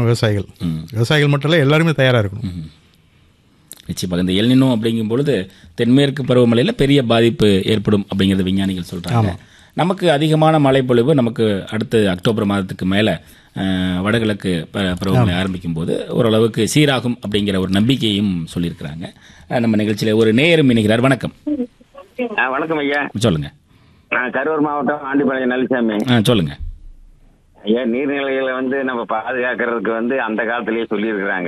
விவசாயிகள் ம். விவசாயிகள் மட்டும் இல்லை எல்லாருமே தயாராக இருக்கணும் நிச்சயமாக இந்த எல்னினோ அப்படிங்கும் பொழுது தென்மேற்கு பருவமழையில் பெரிய பாதிப்பு ஏற்படும் அப்படிங்கிறத விஞ்ஞானிகள் சொல்றாங்க நமக்கு அதிகமான மழைப்பொழிவு நமக்கு அடுத்து அக்டோபர் மாதத்துக்கு மேலே வடகிழக்கு ப- பருவமழை ஆரம்பிக்கும் போது ஓரளவுக்கு சீராகும் அப்படிங்கிற ஒரு நம்பிக்கையும் சொல்லியிருக்கிறாங்க அஹ், நம்ம நிகழ்ச்சியில் ஒரு நேயரும் இணைகிறார் வணக்கம் ஆ, வணக்கம் ஐயா சொல்லுங்க நான் கரூர் மாவட்டம் ஆண்டிப்பாளையம் நல்லசாமி ஆ சொல்லுங்க ஐயா நீர்நிலைகளை வந்து நம்ம பாதுகாக்கிறதுக்கு வந்து அந்த காலத்திலேயே சொல்லியிருக்கிறாங்க